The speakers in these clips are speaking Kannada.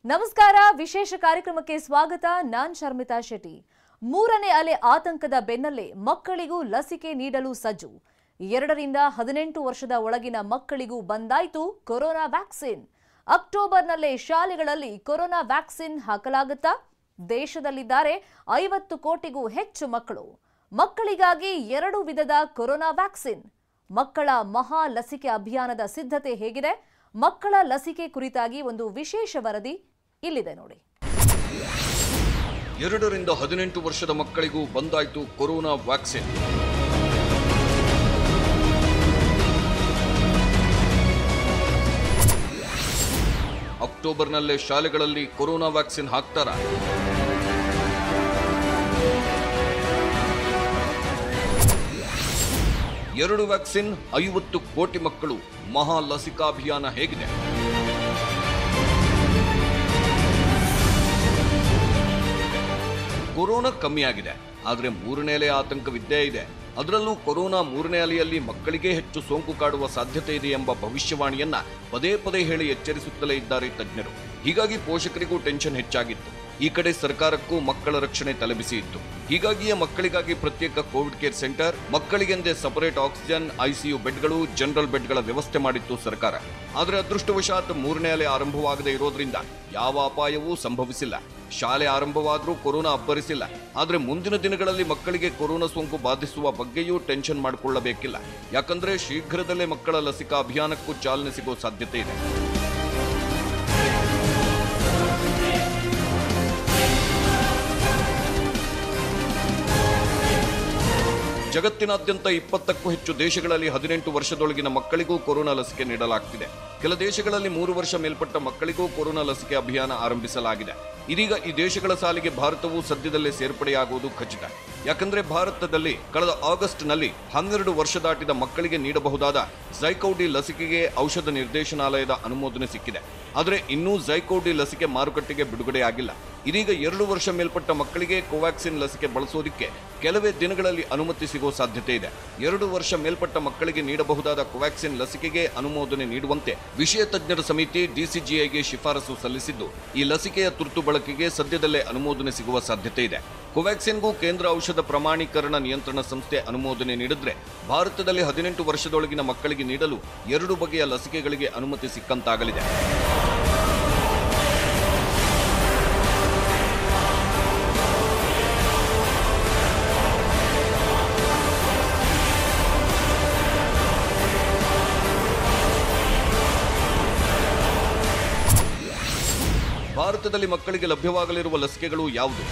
ನಮಸ್ಕಾರ ವಿಶೇಷ ಕಾರ್ಯಕ್ರಮಕ್ಕೆ ಸ್ವಾಗತ ನಾನ್ ಶರ್ಮಿತಾ ಶೆಟ್ಟಿ ಮೂರನೇ ಅಲೆ ಆತಂಕದ ಬೆನ್ನಲ್ಲೇ ಮಕ್ಕಳಿಗೂ ಲಸಿಕೆ ನೀಡಲು ಸಜ್ಜು ಎರಡರಿಂದ ಹದಿನೆಂಟು ವರ್ಷದ ಒಳಗಿನ ಮಕ್ಕಳಿಗೂ ಬಂದಾಯ್ತು ಕೊರೋನಾ ವ್ಯಾಕ್ಸಿನ್ ಅಕ್ಟೋಬರ್ನಲ್ಲೇ ಶಾಲೆಗಳಲ್ಲಿ ಕೊರೋನಾ ವ್ಯಾಕ್ಸಿನ್ ಹಾಕಲಾಗುತ್ತಾ ದೇಶದಲ್ಲಿದ್ದಾರೆ ಐವತ್ತು ಕೋಟಿಗೂ ಹೆಚ್ಚು ಮಕ್ಕಳು ಮಕ್ಕಳಿಗಾಗಿ ಎರಡು ವಿಧದ ಕೊರೋನಾ ವ್ಯಾಕ್ಸಿನ್ ಮಕ್ಕಳ ಮಹಾ ಲಸಿಕೆ ಅಭಿಯಾನದ ಸಿದ್ಧತೆ ಹೇಗಿದೆ ಮಕ್ಕಳ ಲಸಿಕೆ ಕುರಿತಾಗಿ ಒಂದು ವಿಶೇಷ ವರದಿ ಇಲ್ಲಿದೆ ನೋಡಿ ಎರಡರಿಂದ ಹದಿನೆಂಟು ವರ್ಷದ ಮಕ್ಕಳಿಗೂ ಬಂದಾಯ್ತು ಕೊರೋನಾ ವ್ಯಾಕ್ಸಿನ್ ಅಕ್ಟೋಬರ್ನಲ್ಲೇ ಶಾಲೆಗಳಲ್ಲಿ ಕೊರೋನಾ ವ್ಯಾಕ್ಸಿನ್ ಹಾಕ್ತಾರ ಎರಡು ವ್ಯಾಕ್ಸಿನ್ ಐವತ್ತು ಕೋಟಿ ಮಕ್ಕಳು ಮಹಾ ಲಸಿಕಾ ಅಭಿಯಾನ ಹೇಗಿದೆ ಕೊರೋನಾ ಕಮ್ಮಿ ಆಗಿದೆ ಆದರೆ ಮೂರನೇ ಅಲೆ ಆತಂಕವಿದ್ದೇ ಇದೆ ಅದರಲ್ಲೂ ಕೊರೋನಾ ಮೂರನೇ ಅಲೆಯಲ್ಲಿ ಮಕ್ಕಳಿಗೆ ಹೆಚ್ಚು ಸೋಂಕು ಕಾಡುವ ಸಾಧ್ಯತೆ ಇದೆ ಎಂಬ ಭವಿಷ್ಯವಾಣಿಯನ್ನ ಪದೇ ಪದೇ ಹೇಳಿ ಎಚ್ಚರಿಸುತ್ತಲೇ ಇದ್ದಾರೆ ತಜ್ಞರು ಹೀಗಾಗಿ ಪೋಷಕರಿಗೂ ಟೆನ್ಷನ್ ಹೆಚ್ಚಾಗಿತ್ತು ಈ ಕಡೆ ಸರ್ಕಾರಕ್ಕೂ ಮಕ್ಕಳ ರಕ್ಷಣೆ ತಲೆಬಿಸಿ ಇತ್ತು ಹೀಗಾಗಿಯೇ ಮಕ್ಕಳಿಗಾಗಿ ಪ್ರತ್ಯೇಕ ಕೋವಿಡ್ ಕೇರ್ ಸೆಂಟರ್ ಮಕ್ಕಳಿಗೆಂದೇ ಸಪರೇಟ್ ಆಕ್ಸಿಜನ್ ಐಸಿಯು ಬೆಡ್ಗಳು ಜನರಲ್ ಬೆಡ್ಗಳ ವ್ಯವಸ್ಥೆ ಮಾಡಿತ್ತು ಸರ್ಕಾರ ಆದರೆ ಅದೃಷ್ಟವಶಾತ್ ಮೂರನೇ ಅಲೆ ಆರಂಭವಾಗದೇ ಇರೋದ್ರಿಂದ ಯಾವ ಅಪಾಯವೂ ಸಂಭವಿಸಿಲ್ಲ ಶಾಲೆ ಆರಂಭವಾದರೂ ಕೊರೋನಾ ಅಬ್ಬರಿಸಿಲ್ಲ ಆದರೆ ಮುಂದಿನ ದಿನಗಳಲ್ಲಿ ಮಕ್ಕಳಿಗೆ ಕೊರೋನಾ ಸೋಂಕು ಬಾಧಿಸುವ ಬಗ್ಗೆಯೂ ಟೆನ್ಷನ್ ಮಾಡಿಕೊಳ್ಳಬೇಕಿಲ್ಲ ಯಾಕಂದ್ರೆ ಶೀಘ್ರದಲ್ಲೇ ಮಕ್ಕಳ ಲಸಿಕಾ ಅಭಿಯಾನಕ್ಕೂ ಚಾಲನೆ ಸಿಗೋ ಸಾಧ್ಯತೆ ಇದೆ ಜಗತ್ತಿನಾದ್ಯಂತ ಇಪ್ಪತ್ತಕ್ಕೂ ಹೆಚ್ಚು ದೇಶಗಳಲ್ಲಿ ಹದಿನೆಂಟು ವರ್ಷದೊಳಗಿನ ಮಕ್ಕಳಿಗೂ ಕೊರೋನಾ ಲಸಿಕೆ ನೀಡಲಾಗ್ತಿದೆ ಕೆಲ ದೇಶಗಳಲ್ಲಿ ಮೂರು ವರ್ಷ ಮೇಲ್ಪಟ್ಟ ಮಕ್ಕಳಿಗೂ ಕೊರೋನಾ ಲಸಿಕೆ ಅಭಿಯಾನ ಆರಂಭಿಸಲಾಗಿದೆ ಇದೀಗ ಈ ದೇಶಗಳ ಸಾಲಿಗೆ ಭಾರತವು ಸದ್ಯದಲ್ಲೇ ಸೇರ್ಪಡೆಯಾಗುವುದು ಖಚಿತ ಯಾಕಂದ್ರೆ ಭಾರತದಲ್ಲಿ ಕಳೆದ ಆಗಸ್ಟ್ನಲ್ಲಿ ಹನ್ನೆರಡು ವರ್ಷ ದಾಟಿದ ಮಕ್ಕಳಿಗೆ ನೀಡಬಹುದಾದ ಝೈಕೌಡಿ ಲಸಿಕೆಗೆ ಔಷಧ ನಿರ್ದೇಶನಾಲಯದ ಅನುಮೋದನೆ ಸಿಕ್ಕಿದೆ ಆದರೆ ಇನ್ನೂ ಝೈಕೌಡಿ ಲಸಿಕೆ ಮಾರುಕಟ್ಟೆಗೆ ಬಿಡುಗಡೆಯಾಗಿಲ್ಲ ಇದೀಗ ಎರಡು ವರ್ಷ ಮೇಲ್ಪಟ್ಟ ಮಕ್ಕಳಿಗೆ ಕೋವ್ಯಾಕ್ಸಿನ್ ಲಸಿಕೆ ಬಳಸೋದಿಕ್ಕೆ ಕೆಲವೇ ದಿನಗಳಲ್ಲಿ ಅನುಮತಿ ಸಿಗೋ ಸಾಧ್ಯತೆ ಇದೆ ಎರಡು ವರ್ಷ ಮೇಲ್ಪಟ್ಟ ಮಕ್ಕಳಿಗೆ ನೀಡಬಹುದಾದ ಕೋವ್ಯಾಕ್ಸಿನ್ ಲಸಿಕೆಗೆ ಅನುಮೋದನೆ ನೀಡುವಂತೆ ವಿಷಯ ತಜ್ಞರ ಸಮಿತಿ ಡಿಸಿಜಿಐಗೆ ಶಿಫಾರಸು ಸಲ್ಲಿಸಿದ್ದು ಈ ಲಸಿಕೆಯ ತುರ್ತು ಬಳಕೆಗೆ ಸದ್ಯದಲ್ಲೇ ಅನುಮೋದನೆ ಸಿಗುವ ಸಾಧ್ಯತೆ ಇದೆ ಕೋವ್ಯಾಕ್ಸಿನ್ಗೂ ಕೇಂದ್ರ ಔಷಧ ಪ್ರಮಾಣೀಕರಣ ನಿಯಂತ್ರಣ ಸಂಸ್ಥೆ ಅನುಮೋದನೆ ನೀಡಿದ್ರೆ ಭಾರತದಲ್ಲಿ ಹದಿನೆಂಟು ವರ್ಷದೊಳಗಿನ ಮಕ್ಕಳಿಗೆ ನೀಡಲು ಎರಡು ಬಗೆಯ ಲಸಿಕೆಗಳಿಗೆ ಅನುಮತಿ ಸಿಕ್ಕಂತಾಗಲಿದೆ ಭಾರತದಲ್ಲಿ ಮಕ್ಕಳಿಗೆ ಲಭ್ಯವಾಗಲಿರುವ ಲಸಿಕೆಗಳು ಯಾವುದು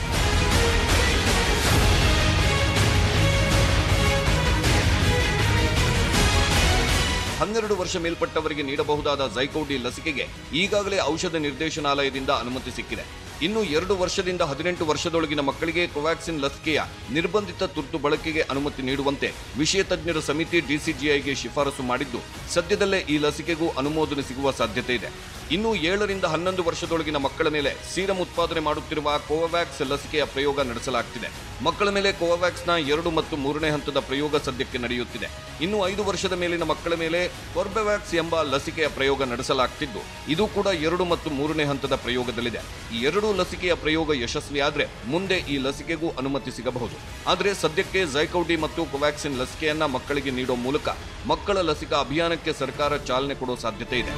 ಹನ್ನೆರಡು ವರ್ಷ ಮೇಲ್ಪಟ್ಟವರಿಗೆ ನೀಡಬಹುದಾದ ಝೈಕೌಡಿ ಲಸಿಕೆಗೆ ಈಗಾಗಲೇ ಔಷಧ ನಿರ್ದೇಶನಾಲಯದಿಂದ ಅನುಮತಿ ಸಿಕ್ಕಿದೆ ಇನ್ನು ಎರಡು ವರ್ಷದಿಂದ ಹದಿನೆಂಟು ವರ್ಷದೊಳಗಿನ ಮಕ್ಕಳಿಗೆ ಕೋವ್ಯಾಕ್ಸಿನ್ ಲಸಿಕೆಯ ನಿರ್ಬಂಧಿತ ತುರ್ತು ಬಳಕೆಗೆ ಅನುಮತಿ ನೀಡುವಂತೆ ವಿಷಯ ತಜ್ಞರ ಸಮಿತಿ ಡಿಸಿಜಿಐಗೆ ಶಿಫಾರಸು ಮಾಡಿದ್ದು ಸದ್ಯದಲ್ಲೇ ಈ ಲಸಿಕೆಗೂ ಅನುಮೋದನೆ ಸಿಗುವ ಸಾಧ್ಯತೆ ಇದೆ ಇನ್ನು ಏಳರಿಂದ ಹನ್ನೊಂದು ವರ್ಷದೊಳಗಿನ ಮಕ್ಕಳ ಮೇಲೆ ಸೀರಂ ಉತ್ಪಾದನೆ ಮಾಡುತ್ತಿರುವ ಕೋವವ್ಯಾಕ್ಸ್ ಲಸಿಕೆಯ ಪ್ರಯೋಗ ನಡೆಸಲಾಗ್ತಿದೆ ಮಕ್ಕಳ ಮೇಲೆ ಕೋವವ್ಯಾಕ್ಸ್ನ ಎರಡು ಮತ್ತು ಮೂರನೇ ಹಂತದ ಪ್ರಯೋಗ ಸದ್ಯಕ್ಕೆ ನಡೆಯುತ್ತಿದೆ ಇನ್ನು ಐದು ವರ್ಷದ ಮೇಲಿನ ಮಕ್ಕಳ ಮೇಲೆ ಕೊರ್ಬೆವ್ಯಾಕ್ಸ್ ಎಂಬ ಲಸಿಕೆಯ ಪ್ರಯೋಗ ನಡೆಸಲಾಗ್ತಿದ್ದು ಇದು ಕೂಡ ಎರಡು ಮತ್ತು ಮೂರನೇ ಹಂತದ ಪ್ರಯೋಗದಲ್ಲಿದೆ ಈ ಎರಡೂ ಲಸಿಕೆಯ ಪ್ರಯೋಗ ಯಶಸ್ವಿಯಾದ್ರೆ ಮುಂದೆ ಈ ಲಸಿಕೆಗೂ ಅನುಮತಿ ಸಿಗಬಹುದು ಆದರೆ ಸದ್ಯಕ್ಕೆ ಝೈಕೌಡಿ ಮತ್ತು ಕೋವ್ಯಾಕ್ಸಿನ್ ಲಸಿಕೆಯನ್ನ ಮಕ್ಕಳಿಗೆ ನೀಡೋ ಮೂಲಕ ಮಕ್ಕಳ ಲಸಿಕಾ ಅಭಿಯಾನಕ್ಕೆ ಸರ್ಕಾರ ಚಾಲನೆ ಕೊಡೋ ಸಾಧ್ಯತೆ ಇದೆ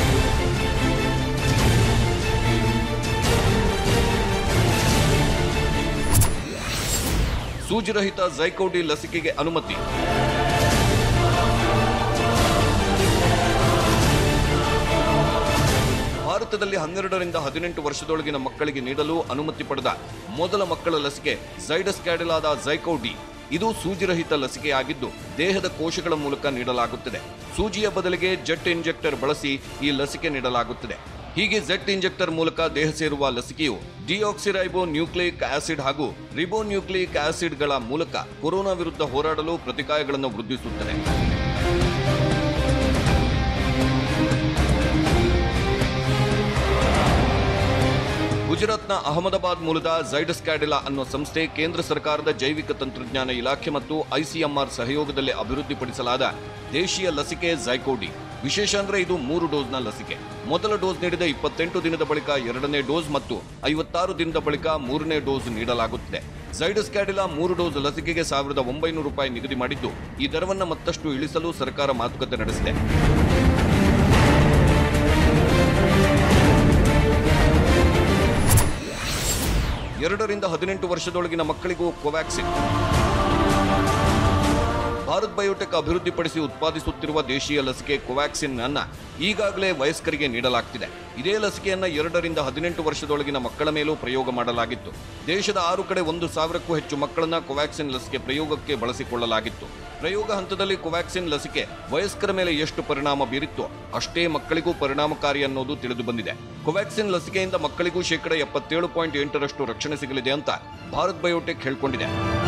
ಸೂಜಿರಹಿತ ಝೈಕೌಡಿ ಲಸಿಕೆಗೆ ಅನುಮತಿ ಭಾರತದಲ್ಲಿ ಹನ್ನೆರಡರಿಂದ ಹದಿನೆಂಟು ವರ್ಷದೊಳಗಿನ ಮಕ್ಕಳಿಗೆ ನೀಡಲು ಅನುಮತಿ ಪಡೆದ ಮೊದಲ ಮಕ್ಕಳ ಲಸಿಕೆ ಝೈಡಸ್ ಕ್ಯಾಡಿಲಾದ ಝೈಕೌಡಿ ಇದು ಸೂಜಿರಹಿತ ಲಸಿಕೆಯಾಗಿದ್ದು ದೇಹದ ಕೋಶಗಳ ಮೂಲಕ ನೀಡಲಾಗುತ್ತದೆ ಸೂಜಿಯ ಬದಲಿಗೆ ಜೆಟ್ ಇಂಜೆಕ್ಟರ್ ಬಳಸಿ ಈ ಲಸಿಕೆ ನೀಡಲಾಗುತ್ತದೆ ಹೀಗೆ ಜೆಟ್ ಇಂಜೆಕ್ಟರ್ ಮೂಲಕ ದೇಹ ಸೇರುವ ಲಸಿಕೆಯು ಡಿಆಕ್ಸಿರೈಬೋ ನ್ಯೂಕ್ಲಿಯಿಕ್ ಆಸಿಡ್ ಹಾಗೂ ರಿಬೋ ನ್ಯೂಕ್ಲಿಯಿಕ್ ಆಸಿಡ್ಗಳ ಮೂಲಕ ಕೊರೋನಾ ವಿರುದ್ಧ ಹೋರಾಡಲು ಪ್ರತಿಕಾಯಗಳನ್ನು ವೃದ್ಧಿಸುತ್ತದೆ ಗುಜರಾತ್ನ ಅಹಮದಾಬಾದ್ ಮೂಲದ ಝೈಡಸ್ ಕ್ಯಾಡಿಲಾ ಅನ್ನೋ ಸಂಸ್ಥೆ ಕೇಂದ್ರ ಸರ್ಕಾರದ ಜೈವಿಕ ತಂತ್ರಜ್ಞಾನ ಇಲಾಖೆ ಮತ್ತು ಐಸಿಎಂಆರ್ ಸಹಯೋಗದಲ್ಲಿ ಅಭಿವೃದ್ಧಿಪಡಿಸಲಾದ ದೇಶೀಯ ಲಸಿಕೆ ಝೈಕೋಡಿ ವಿಶೇಷ ಅಂದ್ರೆ ಇದು ಮೂರು ಡೋಸ್ನ ಲಸಿಕೆ ಮೊದಲ ಡೋಸ್ ನೀಡಿದ ಇಪ್ಪತ್ತೆಂಟು ದಿನದ ಬಳಿಕ ಎರಡನೇ ಡೋಸ್ ಮತ್ತು ಐವತ್ತಾರು ದಿನದ ಬಳಿಕ ಮೂರನೇ ಡೋಸ್ ನೀಡಲಾಗುತ್ತಿದೆ ಝೈಡಸ್ ಕ್ಯಾಡಿಲಾ ಮೂರು ಡೋಸ್ ಲಸಿಕೆಗೆ ಸಾವಿರದ ಒಂಬೈನೂರು ರೂಪಾಯಿ ನಿಗದಿ ಮಾಡಿದ್ದು ಈ ದರವನ್ನು ಮತ್ತಷ್ಟು ಇಳಿಸಲು ಸರ್ಕಾರ ಮಾತುಕತೆ ನಡೆಸಿದೆ ಎರಡರಿಂದ ಹದಿನೆಂಟು ವರ್ಷದೊಳಗಿನ ಮಕ್ಕಳಿಗೂ ಕೋವ್ಯಾಕ್ಸಿನ್ ಭಾರತ್ ಬಯೋಟೆಕ್ ಅಭಿವೃದ್ಧಿಪಡಿಸಿ ಉತ್ಪಾದಿಸುತ್ತಿರುವ ದೇಶೀಯ ಲಸಿಕೆ ಕೋವ್ಯಾಕ್ಸಿನ್ ಅನ್ನ ಈಗಾಗಲೇ ವಯಸ್ಕರಿಗೆ ನೀಡಲಾಗ್ತಿದೆ ಇದೇ ಲಸಿಕೆಯನ್ನ ಎರಡರಿಂದ ಹದಿನೆಂಟು ವರ್ಷದೊಳಗಿನ ಮಕ್ಕಳ ಮೇಲೂ ಪ್ರಯೋಗ ಮಾಡಲಾಗಿತ್ತು ದೇಶದ ಆರು ಕಡೆ ಒಂದು ಸಾವಿರಕ್ಕೂ ಹೆಚ್ಚು ಮಕ್ಕಳನ್ನ ಕೋವ್ಯಾಕ್ಸಿನ್ ಲಸಿಕೆ ಪ್ರಯೋಗಕ್ಕೆ ಬಳಸಿಕೊಳ್ಳಲಾಗಿತ್ತು ಪ್ರಯೋಗ ಹಂತದಲ್ಲಿ ಕೋವ್ಯಾಕ್ಸಿನ್ ಲಸಿಕೆ ವಯಸ್ಕರ ಮೇಲೆ ಎಷ್ಟು ಪರಿಣಾಮ ಬೀರಿತ್ತೋ ಅಷ್ಟೇ ಮಕ್ಕಳಿಗೂ ಪರಿಣಾಮಕಾರಿ ಅನ್ನೋದು ತಿಳಿದು ಬಂದಿದೆ ಕೋವ್ಯಾಕ್ಸಿನ್ ಲಸಿಕೆಯಿಂದ ಮಕ್ಕಳಿಗೂ ಶೇಕಡ ಎಪ್ಪತ್ತೇಳು ಪಾಯಿಂಟ್ ಎಂಟರಷ್ಟು ರಕ್ಷಣೆ ಸಿಗಲಿದೆ ಅಂತ ಭಾರತ್ ಬಯೋಟೆಕ್ ಹೇಳಿಕೊಂಡಿದೆ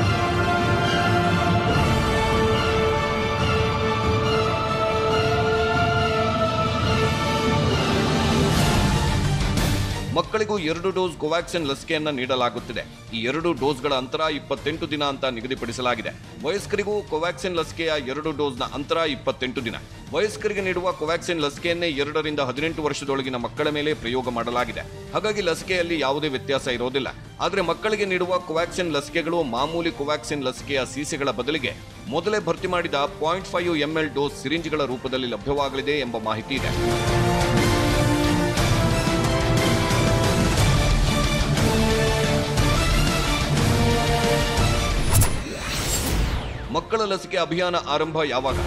ಮಕ್ಕಳಿಗೂ ಎರಡು ಡೋಸ್ ಕೋವ್ಯಾಕ್ಸಿನ್ ಲಸಿಕೆಯನ್ನ ನೀಡಲಾಗುತ್ತಿದೆ ಈ ಎರಡು ಡೋಸ್ಗಳ ಅಂತರ ಇಪ್ಪತ್ತೆಂಟು ದಿನ ಅಂತ ನಿಗದಿಪಡಿಸಲಾಗಿದೆ ವಯಸ್ಕರಿಗೂ ಕೋವ್ಯಾಕ್ಸಿನ್ ಲಸಿಕೆಯ ಎರಡು ಡೋಸ್ನ ಅಂತರ ಇಪ್ಪತ್ತೆಂಟು ದಿನ ವಯಸ್ಕರಿಗೆ ನೀಡುವ ಕೋವ್ಯಾಕ್ಸಿನ್ ಲಸಿಕೆಯನ್ನೇ ಎರಡರಿಂದ ಹದಿನೆಂಟು ವರ್ಷದೊಳಗಿನ ಮಕ್ಕಳ ಮೇಲೆ ಪ್ರಯೋಗ ಮಾಡಲಾಗಿದೆ ಹಾಗಾಗಿ ಲಸಿಕೆಯಲ್ಲಿ ಯಾವುದೇ ವ್ಯತ್ಯಾಸ ಇರೋದಿಲ್ಲ ಆದರೆ ಮಕ್ಕಳಿಗೆ ನೀಡುವ ಕೋವ್ಯಾಕ್ಸಿನ್ ಲಸಿಕೆಗಳು ಮಾಮೂಲಿ ಕೋವ್ಯಾಕ್ಸಿನ್ ಲಸಿಕೆಯ ಸೀಸೆಗಳ ಬದಲಿಗೆ ಮೊದಲೇ ಭರ್ತಿ ಮಾಡಿದ ಪಾಯಿಂಟ್ ಫೈವ್ ಎಂಎಲ್ ಡೋಸ್ ಸಿರಿಂಜ್ಗಳ ರೂಪದಲ್ಲಿ ಲಭ್ಯವಾಗಲಿದೆ ಎಂಬ ಮಾಹಿತಿ ಇದೆ ಮಕ್ಕಳ ಲಸಿಕೆ ಅಭಿಯಾನ ಆರಂಭ ಯಾವಾಗ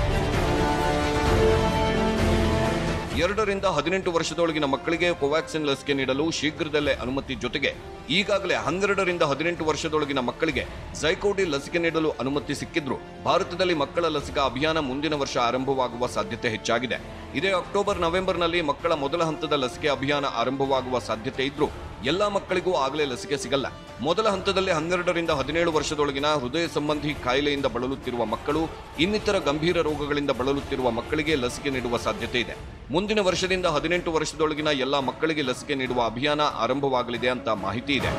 ಎರಡರಿಂದ ಹದಿನೆಂಟು ವರ್ಷದೊಳಗಿನ ಮಕ್ಕಳಿಗೆ ಕೋವ್ಯಾಕ್ಸಿನ್ ಲಸಿಕೆ ನೀಡಲು ಶೀಘ್ರದಲ್ಲೇ ಅನುಮತಿ ಜೊತೆಗೆ ಈಗಾಗಲೇ ಹನ್ನೆರಡರಿಂದ ಹದಿನೆಂಟು ವರ್ಷದೊಳಗಿನ ಮಕ್ಕಳಿಗೆ ಝೈಕೋಡಿ ಲಸಿಕೆ ನೀಡಲು ಅನುಮತಿ ಸಿಕ್ಕಿದ್ರು ಭಾರತದಲ್ಲಿ ಮಕ್ಕಳ ಲಸಿಕಾ ಅಭಿಯಾನ ಮುಂದಿನ ವರ್ಷ ಆರಂಭವಾಗುವ ಸಾಧ್ಯತೆ ಹೆಚ್ಚಾಗಿದೆ ಇದೇ ಅಕ್ಟೋಬರ್ ನವೆಂಬರ್ನಲ್ಲಿ ಮಕ್ಕಳ ಮೊದಲ ಹಂತದ ಲಸಿಕೆ ಅಭಿಯಾನ ಆರಂಭವಾಗುವ ಸಾಧ್ಯತೆ ಇದ್ರೂ ಎಲ್ಲಾ ಮಕ್ಕಳಿಗೂ ಆಗಲೇ ಲಸಿಕೆ ಸಿಗಲ್ಲ ಮೊದಲ ಹಂತದಲ್ಲಿ ಹನ್ನೆರಡರಿಂದ ಹದಿನೇಳು ವರ್ಷದೊಳಗಿನ ಹೃದಯ ಸಂಬಂಧಿ ಕಾಯಿಲೆಯಿಂದ ಬಳಲುತ್ತಿರುವ ಮಕ್ಕಳು ಇನ್ನಿತರ ಗಂಭೀರ ರೋಗಗಳಿಂದ ಬಳಲುತ್ತಿರುವ ಮಕ್ಕಳಿಗೆ ಲಸಿಕೆ ನೀಡುವ ಸಾಧ್ಯತೆ ಇದೆ ಮುಂದಿನ ವರ್ಷದಿಂದ ಹದಿನೆಂಟು ವರ್ಷದೊಳಗಿನ ಎಲ್ಲಾ ಮಕ್ಕಳಿಗೆ ಲಸಿಕೆ ನೀಡುವ ಅಭಿಯಾನ ಆರಂಭವಾಗಲಿದೆ ಅಂತ ಮಾಹಿತಿ ಇದೆ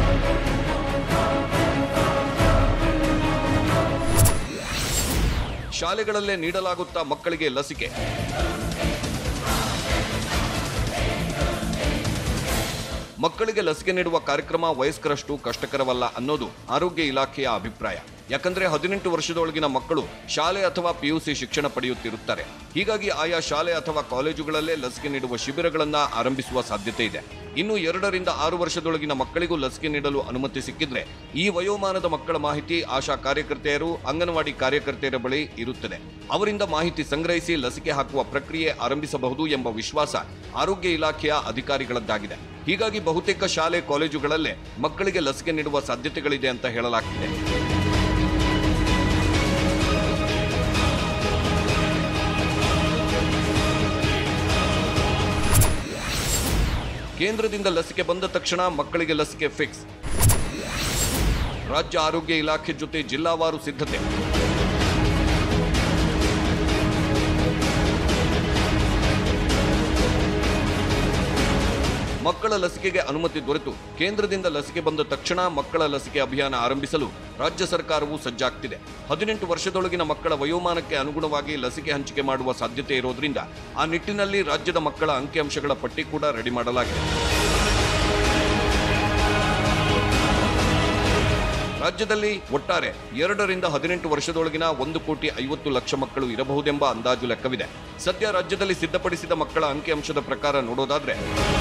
ಶಾಲೆಗಳಲ್ಲೇ ನೀಡಲಾಗುತ್ತಾ ಮಕ್ಕಳಿಗೆ ಲಸಿಕೆ ಮಕ್ಕಳಿಗೆ ಲಸಿಕೆ ನೀಡುವ ಕಾರ್ಯಕ್ರಮ ವಯಸ್ಕರಷ್ಟು ಕಷ್ಟಕರವಲ್ಲ ಅನ್ನೋದು ಆರೋಗ್ಯ ಇಲಾಖೆಯ ಅಭಿಪ್ರಾಯ ಯಾಕಂದ್ರೆ ಹದಿನೆಂಟು ವರ್ಷದೊಳಗಿನ ಮಕ್ಕಳು ಶಾಲೆ ಅಥವಾ ಪಿಯುಸಿ ಶಿಕ್ಷಣ ಪಡೆಯುತ್ತಿರುತ್ತಾರೆ ಹೀಗಾಗಿ ಆಯಾ ಶಾಲೆ ಅಥವಾ ಕಾಲೇಜುಗಳಲ್ಲೇ ಲಸಿಕೆ ನೀಡುವ ಶಿಬಿರಗಳನ್ನ ಆರಂಭಿಸುವ ಸಾಧ್ಯತೆ ಇದೆ ಇನ್ನು ಎರಡರಿಂದ ಆರು ವರ್ಷದೊಳಗಿನ ಮಕ್ಕಳಿಗೂ ಲಸಿಕೆ ನೀಡಲು ಅನುಮತಿ ಸಿಕ್ಕಿದ್ರೆ ಈ ವಯೋಮಾನದ ಮಕ್ಕಳ ಮಾಹಿತಿ ಆಶಾ ಕಾರ್ಯಕರ್ತೆಯರು ಅಂಗನವಾಡಿ ಕಾರ್ಯಕರ್ತೆಯರ ಬಳಿ ಇರುತ್ತದೆ ಅವರಿಂದ ಮಾಹಿತಿ ಸಂಗ್ರಹಿಸಿ ಲಸಿಕೆ ಹಾಕುವ ಪ್ರಕ್ರಿಯೆ ಆರಂಭಿಸಬಹುದು ಎಂಬ ವಿಶ್ವಾಸ ಆರೋಗ್ಯ ಇಲಾಖೆಯ ಅಧಿಕಾರಿಗಳದ್ದಾಗಿದೆ ಹೀಗಾಗಿ ಬಹುತೇಕ ಶಾಲೆ ಕಾಲೇಜುಗಳಲ್ಲೇ ಮಕ್ಕಳಿಗೆ ಲಸಿಕೆ ನೀಡುವ ಸಾಧ್ಯತೆಗಳಿದೆ ಅಂತ ಹೇಳಲಾಗ್ತಿದೆ ಕೇಂದ್ರದಿಂದ ಲಸಿಕೆ ಬಂದ ತಕ್ಷಣ ಮಕ್ಕಳಿಗೆ ಲಸಿಕೆ ಫಿಕ್ಸ್ ರಾಜ್ಯ ಆರೋಗ್ಯ ಇಲಾಖೆ ಜೊತೆ ಜಿಲ್ಲಾವಾರು ಸಿದ್ಧತೆ ಮಕ್ಕಳ ಲಸಿಕೆಗೆ ಅನುಮತಿ ದೊರೆತು ಕೇಂದ್ರದಿಂದ ಲಸಿಕೆ ಬಂದ ತಕ್ಷಣ ಮಕ್ಕಳ ಲಸಿಕೆ ಅಭಿಯಾನ ಆರಂಭಿಸಲು ರಾಜ್ಯ ಸರ್ಕಾರವು ಸಜ್ಜಾಗ್ತಿದೆ ಹದಿನೆಂಟು ವರ್ಷದೊಳಗಿನ ಮಕ್ಕಳ ವಯೋಮಾನಕ್ಕೆ ಅನುಗುಣವಾಗಿ ಲಸಿಕೆ ಹಂಚಿಕೆ ಮಾಡುವ ಸಾಧ್ಯತೆ ಇರೋದ್ರಿಂದ ಆ ನಿಟ್ಟಿನಲ್ಲಿ ರಾಜ್ಯದ ಮಕ್ಕಳ ಅಂಕಿಅಂಶಗಳ ಪಟ್ಟಿ ಕೂಡ ರೆಡಿ ಮಾಡಲಾಗಿದೆ ರಾಜ್ಯದಲ್ಲಿ ಒಟ್ಟಾರೆ ಎರಡರಿಂದ ಹದಿನೆಂಟು ವರ್ಷದೊಳಗಿನ ಒಂದು ಕೋಟಿ ಐವತ್ತು ಲಕ್ಷ ಮಕ್ಕಳು ಇರಬಹುದೆಂಬ ಅಂದಾಜು ಲೆಕ್ಕವಿದೆ ಸದ್ಯ ರಾಜ್ಯದಲ್ಲಿ ಸಿದ್ಧಪಡಿಸಿದ ಮಕ್ಕಳ ಅಂಕಿಅಂಶದ ಪ್ರಕಾರ ನೋಡೋದಾದ್ರೆ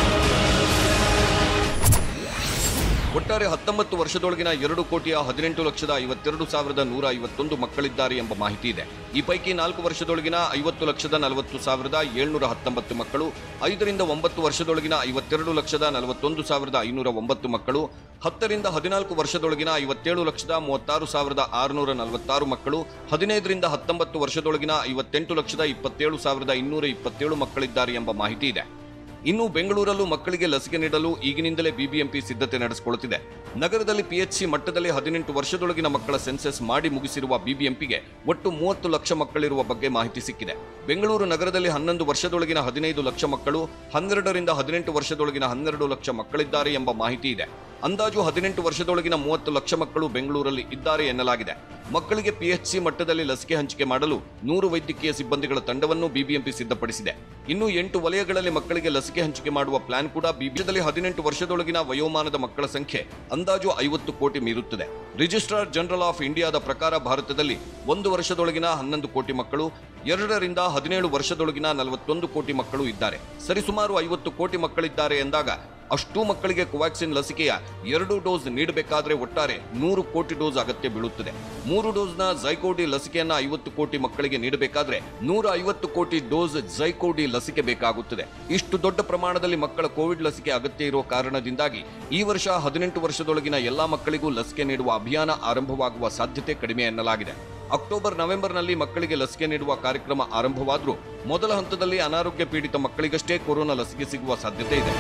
ಒಟ್ಟಾರೆ ಹತ್ತೊಂಬತ್ತು ವರ್ಷದೊಳಗಿನ ಎರಡು ಕೋಟಿಯ ಹದಿನೆಂಟು ಲಕ್ಷದ ಐವತ್ತೆರಡು ಸಾವಿರದ ನೂರ ಐವತ್ತೊಂದು ಮಕ್ಕಳಿದ್ದಾರೆ ಎಂಬ ಮಾಹಿತಿ ಇದೆ ಈ ಪೈಕಿ ನಾಲ್ಕು ವರ್ಷದೊಳಗಿನ ಐವತ್ತು ಲಕ್ಷದ ನಲವತ್ತು ಸಾವಿರದ ಏಳ್ನೂರ ಹತ್ತೊಂಬತ್ತು ಮಕ್ಕಳು ಐದರಿಂದ ಒಂಬತ್ತು ವರ್ಷದೊಳಗಿನ ಐವತ್ತೆರಡು ಲಕ್ಷದ ನಲವತ್ತೊಂದು ಸಾವಿರದ ಐನೂರ ಒಂಬತ್ತು ಮಕ್ಕಳು ಹತ್ತರಿಂದ ಹದಿನಾಲ್ಕು ವರ್ಷದೊಳಗಿನ ಐವತ್ತೇಳು ಲಕ್ಷದ ಮೂವತ್ತಾರು ಸಾವಿರದ ಆರುನೂರ ನಲವತ್ತಾರು ಮಕ್ಕಳು ಹದಿನೈದರಿಂದ ಹತ್ತೊಂಬತ್ತು ವರ್ಷದೊಳಗಿನ ಐವತ್ತೆಂಟು ಲಕ್ಷದ ಇಪ್ಪತ್ತೇಳು ಸಾವಿರದ ಇನ್ನೂರ ಇಪ್ಪತ್ತೇಳು ಮಕ್ಕಳಿದ್ದಾರೆ ಎಂಬ ಮಾಹಿತಿ ಇದೆ ಇನ್ನು ಬೆಂಗಳೂರಲ್ಲೂ ಮಕ್ಕಳಿಗೆ ಲಸಿಕೆ ನೀಡಲು ಈಗಿನಿಂದಲೇ ಬಿಬಿಎಂಪಿ ಸಿದ್ಧತೆ ನಡೆಸಿಕೊಳ್ಳುತ್ತಿದೆ ನಗರದಲ್ಲಿ ಪಿಎಚ್ಸಿ ಮಟ್ಟದಲ್ಲಿ ಹದಿನೆಂಟು ವರ್ಷದೊಳಗಿನ ಮಕ್ಕಳ ಸೆನ್ಸಸ್ ಮಾಡಿ ಮುಗಿಸಿರುವ ಬಿಬಿಎಂಪಿಗೆ ಒಟ್ಟು ಮೂವತ್ತು ಲಕ್ಷ ಮಕ್ಕಳಿರುವ ಬಗ್ಗೆ ಮಾಹಿತಿ ಸಿಕ್ಕಿದೆ ಬೆಂಗಳೂರು ನಗರದಲ್ಲಿ ಹನ್ನೊಂದು ವರ್ಷದೊಳಗಿನ ಹದಿನೈದು ಲಕ್ಷ ಮಕ್ಕಳು ಹನ್ನೆರಡರಿಂದ ಹದಿನೆಂಟು ವರ್ಷದೊಳಗಿನ ಹನ್ನೆರಡು ಲಕ್ಷ ಮಕ್ಕಳಿದ್ದಾರೆ ಎಂಬ ಮಾಹಿತಿ ಇದೆ ಅಂದಾಜು ಹದಿನೆಂಟು ವರ್ಷದೊಳಗಿನ ಮೂವತ್ತು ಲಕ್ಷ ಮಕ್ಕಳು ಬೆಂಗಳೂರಲ್ಲಿ ಇದ್ದಾರೆ ಎನ್ನಲಾಗಿದೆ ಮಕ್ಕಳಿಗೆ ಪಿಎಚ್ಸಿ ಮಟ್ಟದಲ್ಲಿ ಲಸಿಕೆ ಹಂಚಿಕೆ ಮಾಡಲು ನೂರು ವೈದ್ಯಕೀಯ ಸಿಬ್ಬಂದಿಗಳ ತಂಡವನ್ನು ಬಿಬಿಎಂಪಿ ಸಿದ್ಧಪಡಿಸಿದೆ ಇನ್ನು ಎಂಟು ವಲಯಗಳಲ್ಲಿ ಮಕ್ಕಳಿಗೆ ಲಸಿಕೆ ಹಂಚಿಕೆ ಮಾಡುವ ಪ್ಲಾನ್ ಕೂಡ ಬಿಬಿಎಂಪಿಯಲ್ಲಿ ಹದಿನೆಂಟು ವರ್ಷದೊಳಗಿನ ವಯೋಮಾನದ ಮಕ್ಕಳ ಸಂಖ್ಯೆ ಅಂದಾಜು ಐವತ್ತು ಕೋಟಿ ಮೀರುತ್ತದೆ ರಿಜಿಸ್ಟ್ರಾರ್ ಜನರಲ್ ಆಫ್ ಇಂಡಿಯಾದ ಪ್ರಕಾರ ಭಾರತದಲ್ಲಿ ಒಂದು ವರ್ಷದೊಳಗಿನ ಹನ್ನೊಂದು ಕೋಟಿ ಮಕ್ಕಳು ಎರಡರಿಂದ ಹದಿನೇಳು ವರ್ಷದೊಳಗಿನ ನಲವತ್ತೊಂದು ಕೋಟಿ ಮಕ್ಕಳು ಇದ್ದಾರೆ ಸರಿಸುಮಾರು ಐವತ್ತು ಕೋಟಿ ಮಕ್ಕಳಿದ್ದಾರೆ ಎಂದಾಗ ಅಷ್ಟೂ ಮಕ್ಕಳಿಗೆ ಕೋವ್ಯಾಕ್ಸಿನ್ ಲಸಿಕೆಯ ಎರಡು ಡೋಸ್ ನೀಡಬೇಕಾದ್ರೆ ಒಟ್ಟಾರೆ ನೂರು ಕೋಟಿ ಡೋಸ್ ಅಗತ್ಯ ಬೀಳುತ್ತದೆ ಮೂರು ಡೋಸ್ನ ಜೈಕೋಡಿ ಲಸಿಕೆಯನ್ನ ಐವತ್ತು ಕೋಟಿ ಮಕ್ಕಳಿಗೆ ನೀಡಬೇಕಾದ್ರೆ ನೂರ ಐವತ್ತು ಕೋಟಿ ಡೋಸ್ ಜೈಕೋಡಿ ಲಸಿಕೆ ಬೇಕಾಗುತ್ತದೆ ಇಷ್ಟು ದೊಡ್ಡ ಪ್ರಮಾಣದಲ್ಲಿ ಮಕ್ಕಳ ಕೋವಿಡ್ ಲಸಿಕೆ ಅಗತ್ಯ ಇರುವ ಕಾರಣದಿಂದಾಗಿ ಈ ವರ್ಷ ಹದಿನೆಂಟು ವರ್ಷದೊಳಗಿನ ಎಲ್ಲಾ ಮಕ್ಕಳಿಗೂ ಲಸಿಕೆ ನೀಡುವ ಅಭಿಯಾನ ಆರಂಭವಾಗುವ ಸಾಧ್ಯತೆ ಕಡಿಮೆ ಎನ್ನಲಾಗಿದೆ ಅಕ್ಟೋಬರ್ ನವೆಂಬರ್ನಲ್ಲಿ ಮಕ್ಕಳಿಗೆ ಲಸಿಕೆ ನೀಡುವ ಕಾರ್ಯಕ್ರಮ ಆರಂಭವಾದರೂ ಮೊದಲ ಹಂತದಲ್ಲಿ ಅನಾರೋಗ್ಯ ಪೀಡಿತ ಮಕ್ಕಳಿಗಷ್ಟೇ ಕೊರೋನಾ ಲಸಿಕೆ ಸಿಗುವ ಸಾಧ್ಯತೆ ಇದೆ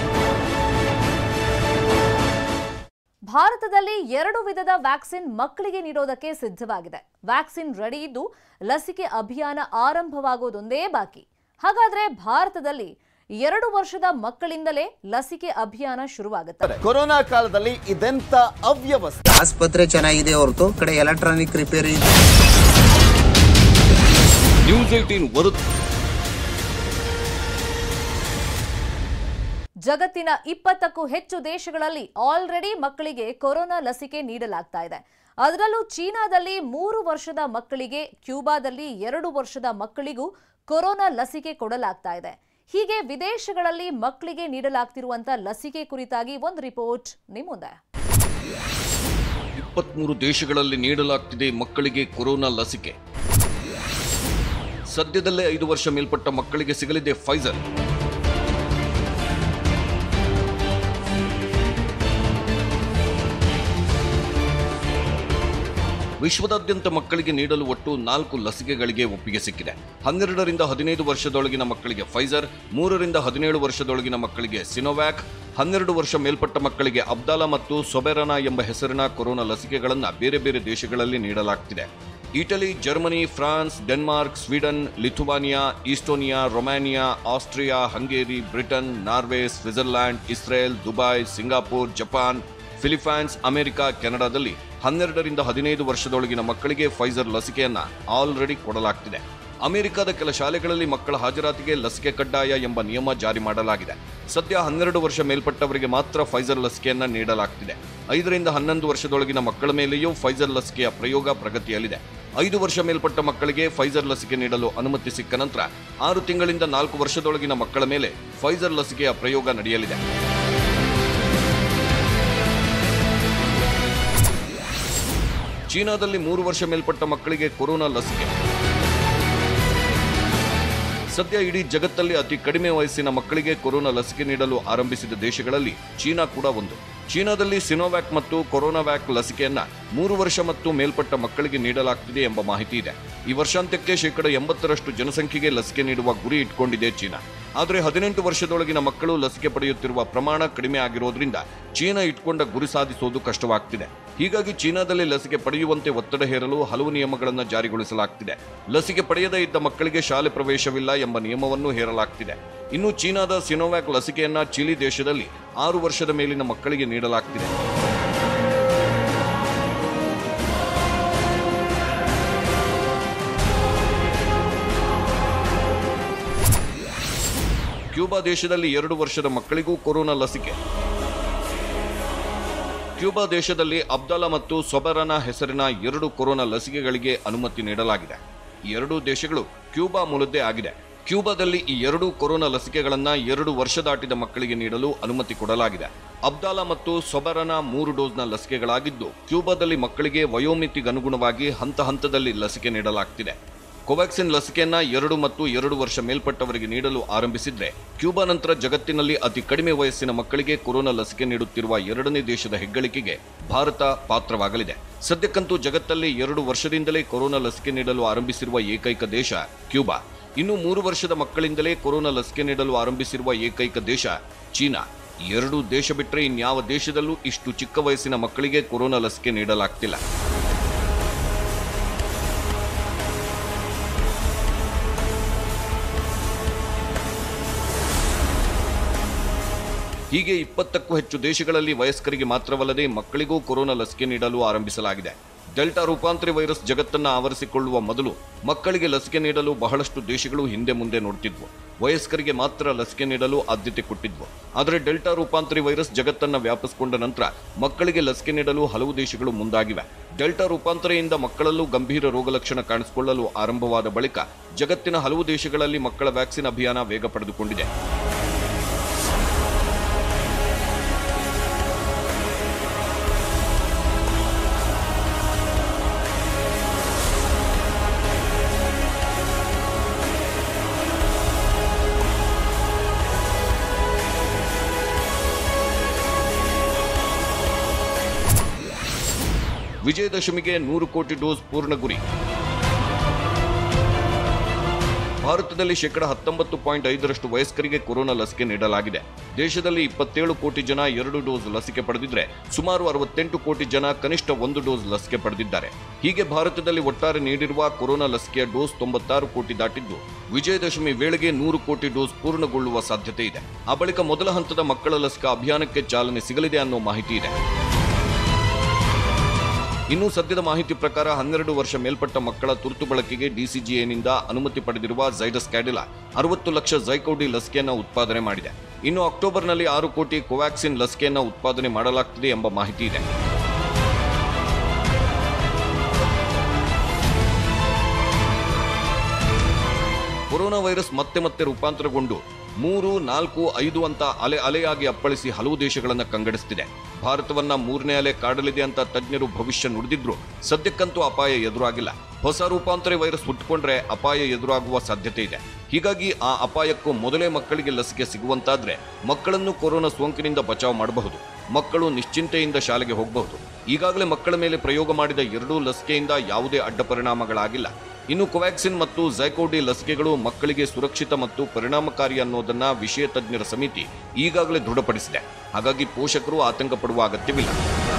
ಭಾರತದಲ್ಲಿ ಎರಡು ವಿಧದ ವ್ಯಾಕ್ಸಿನ್ ಮಕ್ಕಳಿಗೆ ನೀಡೋದಕ್ಕೆ ಸಿದ್ಧವಾಗಿದೆ ವ್ಯಾಕ್ಸಿನ್ ರೆಡಿ ಇದ್ದು ಲಸಿಕೆ ಅಭಿಯಾನ ಆರಂಭವಾಗೋದೊಂದೇ ಬಾಕಿ ಹಾಗಾದ್ರೆ ಭಾರತದಲ್ಲಿ ಎರಡು ವರ್ಷದ ಮಕ್ಕಳಿಂದಲೇ ಲಸಿಕೆ ಅಭಿಯಾನ ಶುರುವಾಗುತ್ತೆ ಕೊರೋನಾ ಕಾಲದಲ್ಲಿ ಇದೆಂತ ಅವ್ಯವಸ್ಥೆ ಆಸ್ಪತ್ರೆ ಚೆನ್ನಾಗಿದೆ ಹೊರತು ಕಡೆ ಎಲೆಕ್ಟ್ರಾನಿಕ್ ರಿಪೇರಿ ನ್ಯೂಸ್ ಏಟೀನ್ ವರದಿ ಜಗತ್ತಿನ ಇಪ್ಪತ್ತಕ್ಕೂ ಹೆಚ್ಚು ದೇಶಗಳಲ್ಲಿ ಆಲ್ರೆಡಿ ಮಕ್ಕಳಿಗೆ ಕೊರೋನಾ ಲಸಿಕೆ ನೀಡಲಾಗ್ತಾ ಇದೆ ಅದರಲ್ಲೂ ಚೀನಾದಲ್ಲಿ ಮೂರು ವರ್ಷದ ಮಕ್ಕಳಿಗೆ ಕ್ಯೂಬಾದಲ್ಲಿ ಎರಡು ವರ್ಷದ ಮಕ್ಕಳಿಗೂ ಕೊರೋನಾ ಲಸಿಕೆ ಕೊಡಲಾಗ್ತಾ ಇದೆ ಹೀಗೆ ವಿದೇಶಗಳಲ್ಲಿ ಮಕ್ಕಳಿಗೆ ನೀಡಲಾಗ್ತಿರುವಂತ ಲಸಿಕೆ ಕುರಿತಾಗಿ ಒಂದು ರಿಪೋರ್ಟ್ ನಿಮ್ಮ ಮುಂದೆ ಇಪ್ಪತ್ಮೂರು ದೇಶಗಳಲ್ಲಿ ನೀಡಲಾಗ್ತಿದೆ ಮಕ್ಕಳಿಗೆ ಕೊರೋನಾ ಲಸಿಕೆ ಸದ್ಯದಲ್ಲೇ ಐದು ವರ್ಷ ಮೇಲ್ಪಟ್ಟ ಮಕ್ಕಳಿಗೆ ಸಿಗಲಿದೆ ಫೈಸರ್ ವಿಶ್ವದಾದ್ಯಂತ ಮಕ್ಕಳಿಗೆ ನೀಡಲು ಒಟ್ಟು ನಾಲ್ಕು ಲಸಿಕೆಗಳಿಗೆ ಒಪ್ಪಿಗೆ ಸಿಕ್ಕಿದೆ ಹನ್ನೆರಡರಿಂದ ಹದಿನೈದು ವರ್ಷದೊಳಗಿನ ಮಕ್ಕಳಿಗೆ ಫೈಸರ್ ಮೂರರಿಂದ ಹದಿನೇಳು ವರ್ಷದೊಳಗಿನ ಮಕ್ಕಳಿಗೆ ಸಿನೋವ್ಯಾಕ್ ಹನ್ನೆರಡು ವರ್ಷ ಮೇಲ್ಪಟ್ಟ ಮಕ್ಕಳಿಗೆ ಅಬ್ದಾಲಾ ಮತ್ತು ಸೊಬೆರನಾ ಎಂಬ ಹೆಸರಿನ ಕೊರೋನಾ ಲಸಿಕೆಗಳನ್ನು ಬೇರೆ ಬೇರೆ ದೇಶಗಳಲ್ಲಿ ನೀಡಲಾಗ್ತಿದೆ Italy Germany France Denmark Sweden Lithuania Estonia Romania Austria Hungary Britain Norway Switzerland Israel Dubai Singapore Japan Philippines America ಕೆನಡಾದಲ್ಲಿ ಹನ್ನೆರಡರಿಂದ ಹದಿನೈದು ವರ್ಷದೊಳಗಿನ ಮಕ್ಕಳಿಗೆ ಫೈಸರ್ ಲಸಿಕೆಯನ್ನ ಆಲ್ರೆಡಿ ಕೊಡಲಾಗ್ತಿದೆ ಅಮೆರಿಕದ ಕೆಲ ಶಾಲೆಗಳಲ್ಲಿ ಮಕ್ಕಳ ಹಾಜರಾತಿಗೆ ಲಸಿಕೆ ಕಡ್ಡಾಯ ಎಂಬ ನಿಯಮ ಜಾರಿ ಮಾಡಲಾಗಿದೆ ಸದ್ಯ ಹನ್ನೆರಡು ವರ್ಷ ಮೇಲ್ಪಟ್ಟವರಿಗೆ ಮಾತ್ರ ಫೈಸರ್ ಲಸಿಕೆಯನ್ನ ನೀಡಲಾಗ್ತಿದೆ ಐದರಿಂದ ಹನ್ನೊಂದು ವರ್ಷದೊಳಗಿನ ಮಕ್ಕಳ ಮೇಲೆಯೂ ಫೈಸರ್ ಲಸಿಕೆಯ ಪ್ರಯೋಗ ಪ್ರಗತಿಯಲ್ಲಿದೆ ಐದು ವರ್ಷ ಮೇಲ್ಪಟ್ಟ ಮಕ್ಕಳಿಗೆ ಫೈಸರ್ ಲಸಿಕೆ ನೀಡಲು ಅನುಮತಿ ಸಿಕ್ಕ ನಂತರ ಆರು ತಿಂಗಳಿಂದ ನಾಲ್ಕು ವರ್ಷದೊಳಗಿನ ಮಕ್ಕಳ ಮೇಲೆ ಫೈಸರ್ ಲಸಿಕೆಯ ಪ್ರಯೋಗ ನಡೆಯಲಿದೆ ಚೀನಾದಲ್ಲಿ ಮೂರು ವರ್ಷ ಮೇಲ್ಪಟ್ಟ ಮಕ್ಕಳಿಗೆ ಕೊರೋನಾ ಲಸಿಕೆ ಸದ್ಯ ಇಡೀ ಜಗತ್ತಲ್ಲಿ ಅತಿ ಕಡಿಮೆ ವಯಸ್ಸಿನ ಮಕ್ಕಳಿಗೆ ಕೊರೋನಾ ಲಸಿಕೆ ನೀಡಲು ಆರಂಭಿಸಿದ ದೇಶಗಳಲ್ಲಿ ಚೀನಾ ಕೂಡ ಒಂದು ಚೀನಾದಲ್ಲಿ ಸಿನೋವ್ಯಾಕ್ ಮತ್ತು ಕೊರೋನಾವ್ಯಾಕ್ ಲಸಿಕೆಯನ್ನ ಮೂರು ವರ್ಷ ಮತ್ತು ಮೇಲ್ಪಟ್ಟ ಮಕ್ಕಳಿಗೆ ನೀಡಲಾಗ್ತಿದೆ ಎಂಬ ಮಾಹಿತಿ ಇದೆ ಈ ವರ್ಷಾಂತ್ಯಕ್ಕೆ ಶೇಕಡ ಎಂಬತ್ತರಷ್ಟು ಜನಸಂಖ್ಯೆಗೆ ಲಸಿಕೆ ನೀಡುವ ಗುರಿ ಇಟ್ಕೊಂಡಿದೆ ಚೀನಾ ಆದರೆ ಹದಿನೆಂಟು ವರ್ಷದೊಳಗಿನ ಮಕ್ಕಳು ಲಸಿಕೆ ಪಡೆಯುತ್ತಿರುವ ಪ್ರಮಾಣ ಕಡಿಮೆ ಆಗಿರೋದ್ರಿಂದ ಚೀನಾ ಇಟ್ಕೊಂಡ ಗುರಿ ಸಾಧಿಸುವುದು ಕಷ್ಟವಾಗ್ತಿದೆ ಹೀಗಾಗಿ ಚೀನಾದಲ್ಲಿ ಲಸಿಕೆ ಪಡೆಯುವಂತೆ ಒತ್ತಡ ಹೇರಲು ಹಲವು ನಿಯಮಗಳನ್ನು ಜಾರಿಗೊಳಿಸಲಾಗ್ತಿದೆ ಲಸಿಕೆ ಪಡೆಯದೇ ಇದ್ದ ಮಕ್ಕಳಿಗೆ ಶಾಲೆ ಪ್ರವೇಶವಿಲ್ಲ ಎಂಬ ನಿಯಮವನ್ನು ಹೇರಲಾಗ್ತಿದೆ ಇನ್ನು ಚೀನಾದ ಸಿನೋವ್ಯಾಕ್ ಲಸಿಕೆಯನ್ನ ಚಿಲಿ ದೇಶದಲ್ಲಿ ಆರು ವರ್ಷದ ಮೇಲಿನ ಮಕ್ಕಳಿಗೆ ನೀಡಲಾಗ್ತಿದೆ ಕ್ಯೂಬಾ ದೇಶದಲ್ಲಿ ಎರಡು ವರ್ಷದ ಮಕ್ಕಳಿಗೂ ಕೊರೋನಾ ಲಸಿಕೆ ಕ್ಯೂಬಾ ದೇಶದಲ್ಲಿ ಅಬ್ದಲಾ ಮತ್ತು ಸೊಬರನ ಹೆಸರಿನ ಎರಡು ಕೊರೋನಾ ಲಸಿಕೆಗಳಿಗೆ ಅನುಮತಿ ನೀಡಲಾಗಿದೆ ಈ ಎರಡೂ ದೇಶಗಳು ಕ್ಯೂಬಾ ಮೂಲದ್ದೇ ಆಗಿದೆ ಕ್ಯೂಬಾದಲ್ಲಿ ಈ ಎರಡೂ ಕೊರೋನಾ ಲಸಿಕೆಗಳನ್ನ ಎರಡು ವರ್ಷ ದಾಟಿದ ಮಕ್ಕಳಿಗೆ ನೀಡಲು ಅನುಮತಿ ಕೊಡಲಾಗಿದೆ ಅಬ್ದಾಲಾ ಮತ್ತು ಸೊಬರನ ಮೂರು ಡೋಸ್ನ ಲಸಿಕೆಗಳಾಗಿದ್ದು ಕ್ಯೂಬಾದಲ್ಲಿ ಮಕ್ಕಳಿಗೆ ವಯೋಮಿತಿಗನುಗುಣವಾಗಿ ಹಂತ ಹಂತದಲ್ಲಿ ಲಸಿಕೆ ನೀಡಲಾಗ್ತಿದೆ ಕೋವ್ಯಾಕ್ಸಿನ್ ಲಸಿಕೆಯನ್ನ ಎರಡು ಮತ್ತು ಎರಡು ವರ್ಷ ಮೇಲ್ಪಟ್ಟವರಿಗೆ ನೀಡಲು ಆರಂಭಿಸಿದ್ರೆ ಕ್ಯೂಬಾ ನಂತರ ಜಗತ್ತಿನಲ್ಲಿ ಅತಿ ಕಡಿಮೆ ವಯಸ್ಸಿನ ಮಕ್ಕಳಿಗೆ ಕೊರೋನಾ ಲಸಿಕೆ ನೀಡುತ್ತಿರುವ ಎರಡನೇ ದೇಶದ ಹೆಗ್ಗಳಿಕೆಗೆ ಭಾರತ ಪಾತ್ರವಾಗಲಿದೆ ಸದ್ಯಕ್ಕಂತೂ ಜಗತ್ತಲ್ಲಿ ಎರಡು ವರ್ಷದಿಂದಲೇ ಕೊರೋನಾ ಲಸಿಕೆ ನೀಡಲು ಆರಂಭಿಸಿರುವ ಏಕೈಕ ದೇಶ ಕ್ಯೂಬಾ ಇನ್ನು ಮೂರು ವರ್ಷದ ಮಕ್ಕಳಿಂದಲೇ ಕೊರೋನಾ ಲಸಿಕೆ ನೀಡಲು ಆರಂಭಿಸಿರುವ ಏಕೈಕ ದೇಶ ಚೀನಾ ಎರಡು ದೇಶ ಬಿಟ್ಟರೆ ಇನ್ಯಾವ ದೇಶದಲ್ಲೂ ಇಷ್ಟು ಚಿಕ್ಕ ವಯಸ್ಸಿನ ಮಕ್ಕಳಿಗೆ ಕೊರೋನಾ ಲಸಿಕೆ ನೀಡಲಾಗ್ತಿಲ್ಲ ಹೀಗೆ ಇಪ್ಪತ್ತಕ್ಕೂ ಹೆಚ್ಚು ದೇಶಗಳಲ್ಲಿ ವಯಸ್ಕರಿಗೆ ಮಾತ್ರವಲ್ಲದೆ ಮಕ್ಕಳಿಗೂ ಕೊರೋನಾ ಲಸಿಕೆ ನೀಡಲು ಆರಂಭಿಸಲಾಗಿದೆ ಡೆಲ್ಟಾ ರೂಪಾಂತರಿ ವೈರಸ್ ಜಗತ್ತನ್ನ ಆವರಿಸಿಕೊಳ್ಳುವ ಮೊದಲು ಮಕ್ಕಳಿಗೆ ಲಸಿಕೆ ನೀಡಲು ಬಹಳಷ್ಟು ದೇಶಗಳು ಹಿಂದೆ ಮುಂದೆ ನೋಡ್ತಿದ್ವು ವಯಸ್ಕರಿಗೆ ಮಾತ್ರ ಲಸಿಕೆ ನೀಡಲು ಆದ್ಯತೆ ಕೊಟ್ಟಿದ್ವು ಆದರೆ ಡೆಲ್ಟಾ ರೂಪಾಂತರಿ ವೈರಸ್ ಜಗತ್ತನ್ನ ವ್ಯಾಪಿಸಿಕೊಂಡ ನಂತರ ಮಕ್ಕಳಿಗೆ ಲಸಿಕೆ ನೀಡಲು ಹಲವು ದೇಶಗಳು ಮುಂದಾಗಿವೆ ಡೆಲ್ಟಾ ರೂಪಾಂತರೆಯಿಂದ ಮಕ್ಕಳಲ್ಲೂ ಗಂಭೀರ ರೋಗಲಕ್ಷಣ ಕಾಣಿಸಿಕೊಳ್ಳಲು ಆರಂಭವಾದ ಬಳಿಕ ಜಗತ್ತಿನ ಹಲವು ದೇಶಗಳಲ್ಲಿ ಮಕ್ಕಳ ವ್ಯಾಕ್ಸಿನ್ ಅಭಿಯಾನ ವೇಗ ಪಡೆದುಕೊಂಡಿದೆ ವಿಜಯದಶಮಿಗೆ ನೂರು ಕೋಟಿ ಡೋಸ್ ಪೂರ್ಣ ಗುರಿ ಭಾರತದಲ್ಲಿ ಶೇಕಡ ಹತ್ತೊಂಬತ್ತು ಪಾಯಿಂಟ್ ಐದರಷ್ಟು ವಯಸ್ಕರಿಗೆ ಕೊರೋನಾ ಲಸಿಕೆ ನೀಡಲಾಗಿದೆ ದೇಶದಲ್ಲಿ ಇಪ್ಪತ್ತೇಳು ಕೋಟಿ ಜನ ಎರಡು ಡೋಸ್ ಲಸಿಕೆ ಪಡೆದಿದ್ರೆ ಸುಮಾರು ಅರವತ್ತೆಂಟು ಕೋಟಿ ಜನ ಕನಿಷ್ಠ ಒಂದು ಡೋಸ್ ಲಸಿಕೆ ಪಡೆದಿದ್ದಾರೆ ಹೀಗೆ ಭಾರತದಲ್ಲಿ ಒಟ್ಟಾರೆ ನೀಡಿರುವ ಕೊರೋನಾ ಲಸಿಕೆಯ ಡೋಸ್ ತೊಂಬತ್ತಾರು ಕೋಟಿ ದಾಟಿದ್ದು ವಿಜಯದಶಮಿ ವೇಳೆಗೆ ನೂರು ಕೋಟಿ ಡೋಸ್ ಪೂರ್ಣಗೊಳ್ಳುವ ಸಾಧ್ಯತೆ ಇದೆ ಆ ಬಳಿಕ ಮೊದಲ ಹಂತದ ಮಕ್ಕಳ ಲಸಿಕಾ ಅಭಿಯಾನಕ್ಕೆ ಚಾಲನೆ ಸಿಗಲಿದೆ ಅನ್ನೋ ಮಾಹಿತಿ ಇದೆ ಇನ್ನು ಸದ್ಯದ ಮಾಹಿತಿ ಪ್ರಕಾರ ಹನ್ನೆರಡು ವರ್ಷ ಮೇಲ್ಪಟ್ಟ ಮಕ್ಕಳ ತುರ್ತು ಬಳಕೆಗೆ ಡಿಸಿಜಿಎನಿಂದ ಅನುಮತಿ ಪಡೆದಿರುವ ಝೈಡಸ್ ಕ್ಯಾಡಿಲಾ ಅರವತ್ತು ಲಕ್ಷ ಝೈಕೋಡಿ ಲಸಿಕೆಯನ್ನು ಉತ್ಪಾದನೆ ಮಾಡಿದೆ ಇನ್ನು ಅಕ್ಟೋಬರ್ನಲ್ಲಿ ಆರು ಕೋಟಿ ಕೋವ್ಯಾಕ್ಸಿನ್ ಲಸಿಕೆಯನ್ನು ಉತ್ಪಾದನೆ ಮಾಡಲಾಗ್ತಿದೆ ಎಂಬ ಮಾಹಿತಿ ಇದೆ ಕೊರೋನಾ ವೈರಸ್ ಮತ್ತೆ ಮತ್ತೆ ರೂಪಾಂತರಗೊಂಡು ಮೂರು ನಾಲ್ಕು ಐದು ಅಂತ ಅಲೆ ಅಲೆಯಾಗಿ ಅಪ್ಪಳಿಸಿ ಹಲವು ದೇಶಗಳನ್ನ ಕಂಗಡಿಸ್ತಿದೆ ಭಾರತವನ್ನ ಮೂರನೇ ಅಲೆ ಕಾಡಲಿದೆ ಅಂತ ತಜ್ಞರು ಭವಿಷ್ಯ ನುಡಿದಿದ್ರು ಸದ್ಯಕ್ಕಂತೂ ಅಪಾಯ ಎದುರಾಗಿಲ್ಲ ಹೊಸ ರೂಪಾಂತರ ವೈರಸ್ ಹುಟ್ಟುಕೊಂಡ್ರೆ ಅಪಾಯ ಎದುರಾಗುವ ಸಾಧ್ಯತೆ ಇದೆ ಹೀಗಾಗಿ ಆ ಅಪಾಯಕ್ಕೂ ಮೊದಲೇ ಮಕ್ಕಳಿಗೆ ಲಸಿಕೆ ಸಿಗುವಂತಾದ್ರೆ ಮಕ್ಕಳನ್ನು ಕೊರೋನಾ ಸೋಂಕಿನಿಂದ ಬಚಾವ್ ಮಾಡಬಹುದು ಮಕ್ಕಳು ನಿಶ್ಚಿಂತೆಯಿಂದ ಶಾಲೆಗೆ ಹೋಗಬಹುದು ಈಗಾಗಲೇ ಮಕ್ಕಳ ಮೇಲೆ ಪ್ರಯೋಗ ಮಾಡಿದ ಎರಡೂ ಲಸಿಕೆಯಿಂದ ಯಾವುದೇ ಅಡ್ಡ ಪರಿಣಾಮಗಳಾಗಿಲ್ಲ ಇನ್ನು ಕೋವ್ಯಾಕ್ಸಿನ್ ಮತ್ತು ಝೈಕೋಡಿ ಲಸಿಕೆಗಳು ಮಕ್ಕಳಿಗೆ ಸುರಕ್ಷಿತ ಮತ್ತು ಪರಿಣಾಮಕಾರಿ ಅನ್ನೋದನ್ನ ವಿಷಯ ತಜ್ಞರ ಸಮಿತಿ ಈಗಾಗಲೇ ದೃಢಪಡಿಸಿದೆ ಹಾಗಾಗಿ ಪೋಷಕರು ಆತಂಕ ಪಡುವ ಅಗತ್ಯವಿಲ್ಲ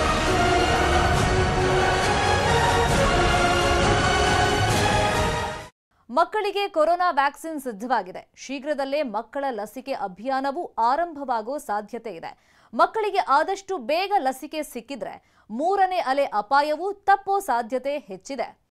ಮಕ್ಕಳಿಗೆ ಕೊರೋನಾ ವ್ಯಾಕ್ಸಿನ್ ಸಿದ್ಧವಾಗಿದೆ ಶೀಘ್ರದಲ್ಲೇ ಮಕ್ಕಳ ಲಸಿಕೆ ಅಭಿಯಾನವೂ ಆರಂಭವಾಗೋ ಸಾಧ್ಯತೆ ಇದೆ ಮಕ್ಕಳಿಗೆ ಆದಷ್ಟು ಬೇಗ ಲಸಿಕೆ ಸಿಕ್ಕಿದ್ರೆ ಮೂರನೇ ಅಲೆ ಅಪಾಯವೂ ತಪ್ಪೋ ಸಾಧ್ಯತೆ ಹೆಚ್ಚಿದೆ